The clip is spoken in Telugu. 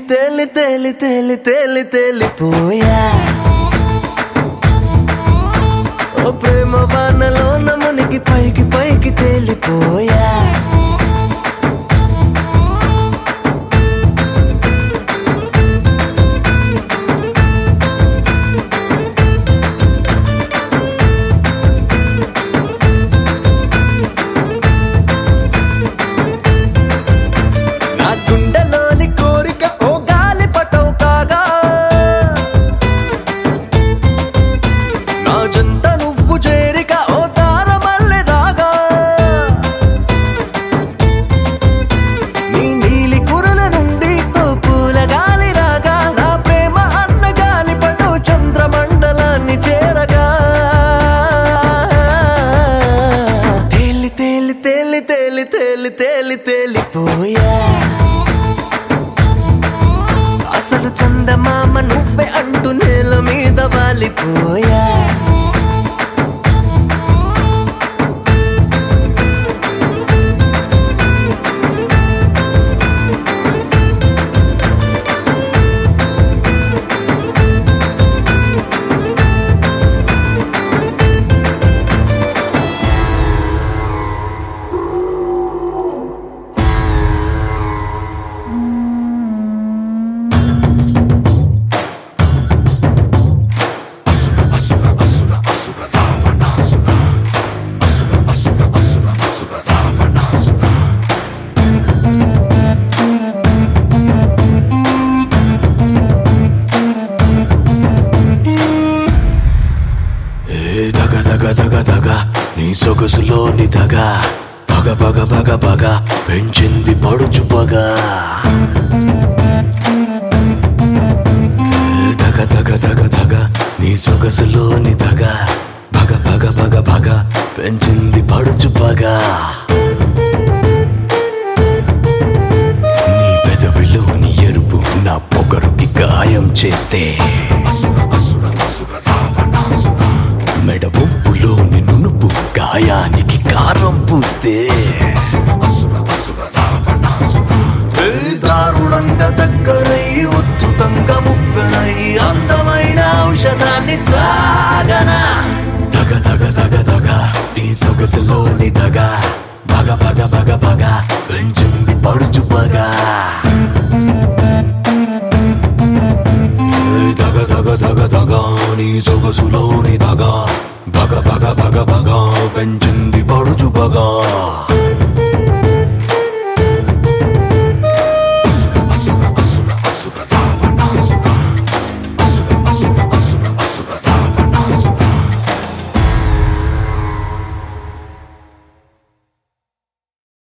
తేలి తేలి తేలి తేలి తేలిపోయా ఓ ప్రేమ వానలో నమునికి పైకి పైకి తేలిపోయా నా గుండెలోని కోరిక ఓ గాలి పటం కాగా నా జంత నువ్వు చేరిక ఓ తార మల్లె రాగా నీ నీలి కురల నుండి ఓ పూల గాలి రాగా నా ప్రేమ అన్న గాలి పటం చంద్రమండలాన్ని చేరగా తేలి తేలి తేలి తేలి తేలి తేలి తేలిపోయా అసలు చందమామ నువ్వే అంటూ నేల మీద వాలిపోయా ఏ దగ దగ దగ దగ నీ సొగసులోని దగ పగ పగ పగ పగ పెంచింది పడుచు పగ ఏ దగ దగ దగ దగ నీ సొగసులోని దగ పగ పగ పగ పగ పెంచింది పడుచు పగ నీ పెదవిలోని ఎరుపు నా పొగరుకి గాయం చేస్తే మెడ వంపులోని నునుపు గాయానికి కారం పూస్తే ఏ దారుణంగా దగ్గరై ఉద్ధృతంగా ముప్పెనై అందమైన ఔషధాన్ని తాగనా దగ దగ దగ దగ నీ సొగసులోని దగ బగ బగ బగ బగ పెంచింది పడుచు పగ ఏ దగ దగ దగ దగ నీ సొగసులోని దగ బగ బగ బగ బగ పెంచింది పడుచు పగ